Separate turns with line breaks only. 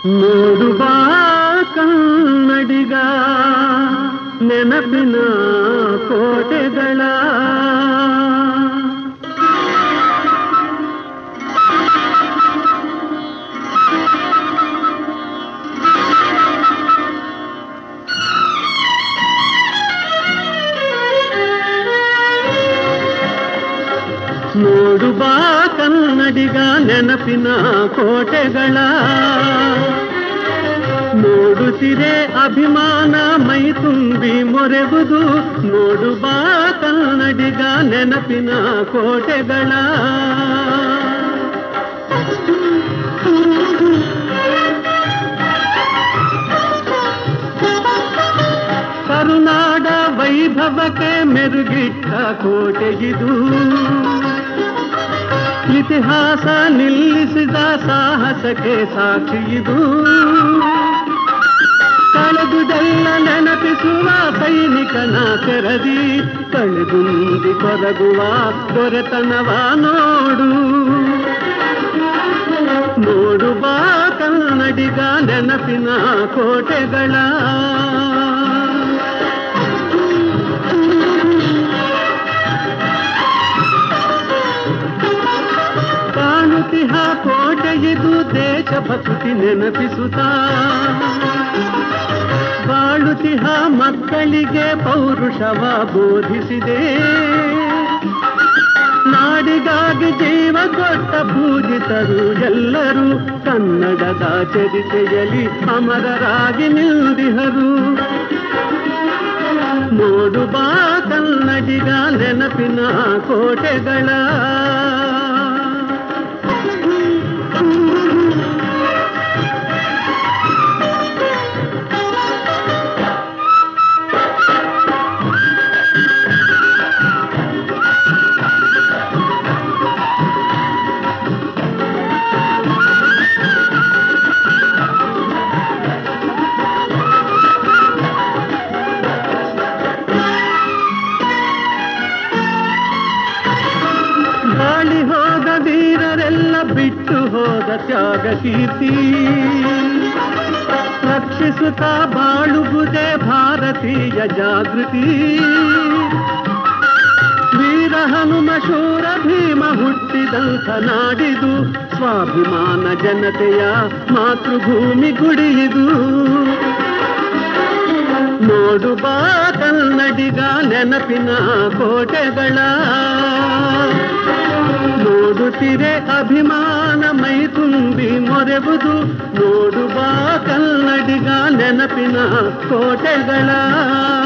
ನೋಡುವ ಕನ್ನಡಿಗ ನೆನಪಿನ ಕೋಟೆಗಳ ನೋಡುವ ಕನ್ನಡಿಗ ನೆನಪಿನ ಕೋಟೆಗಳ ನೋಡುತ್ತಿರೆ ಅಭಿಮಾನ ಮೈ ತುಂಬಿ ಮೊರೆಬುದು ನೋಡುವ ಕನ್ನಡಿಗ ನೆನಪಿನ ಕೋಟೆಗಳ ಕರುನಾಡ ವೈಭವಕ್ಕೆ ಮೆರುಗಿಟ್ಟ ಕೋಟೆಗಿದು ಇತಿಹಾಸ ನಿಲ್ಲಿಸಿದ ಸಾಹಸಕ್ಕೆ ಸಾಕ್ಷಿಯಿದು ಕಳೆದುದೆಲ್ಲ ನೆನಪಿಸುವ ಸೈನಿಕನ ತೆರದಿ ಕಳೆದುಂದಿ ಕೊರಗುವ ದೊರೆತನವ ನೋಡು ನೋಡುವ ಕನ್ನಡಿಗ ನೆನಪಿನ ಕೋಟೆಗಳ ಕಾಣುತಿಹ ಕೋಟೆಯಿದು ದೇಶಭಕ್ತಿ ನೆನಪಿಸುತ್ತಾ ಬಾಳುತಿಹ ಮಕ್ಕಳಿಗೆ ಪೌರುಷವ ಬೋಧಿಸಿದೆ ನಾಡಿಗಾಗಿ ಜೀವ ಕೊಟ್ಟ ಪೂಜಿತರು ಎಲ್ಲರೂ ಕನ್ನಡದ ಚರಿತೆಯಲ್ಲಿ ಅಮರರಾಗಿ ನಿಲ್ದಿಹರು ನೋಡುವ ಕನ್ನಡಿಗ ನೆನಪಿನ ಕೋಟೆಗಳ ಬಾಳಿ ಹೋದ ವೀರರೆಲ್ಲ ಬಿಟ್ಟು ಹೋದ ತ್ಯಾಗ ಕೀರ್ತಿ ರಕ್ಷಿಸುತ್ತಾ ಬಾಳುವುದೇ ಭಾರತೀಯ ಜಾಗೃತಿ ವೀರ ಹನುಮ ಶೂರ ಭೀಮ ಹುಟ್ಟಿದಂಥ ನಾಡಿದು ಸ್ವಾಭಿಮಾನ ಜನತೆಯ ಮಾತೃಭೂಮಿ ಗುಡಿಯಿದು ನೋಡುವ ಕನ್ನಡಿಗ ನೆನಪಿನ ಕೋಟೆಗಳ ನೋಡುತ್ತಿರೆ ಅಭಿಮಾನ ಮೈ ತುಂಬಿ ಮೊರೆಬುದು ನೋಡುವ ಕನ್ನಡಿಗ ನೆನಪಿನ ಕೋಟೆಗಳ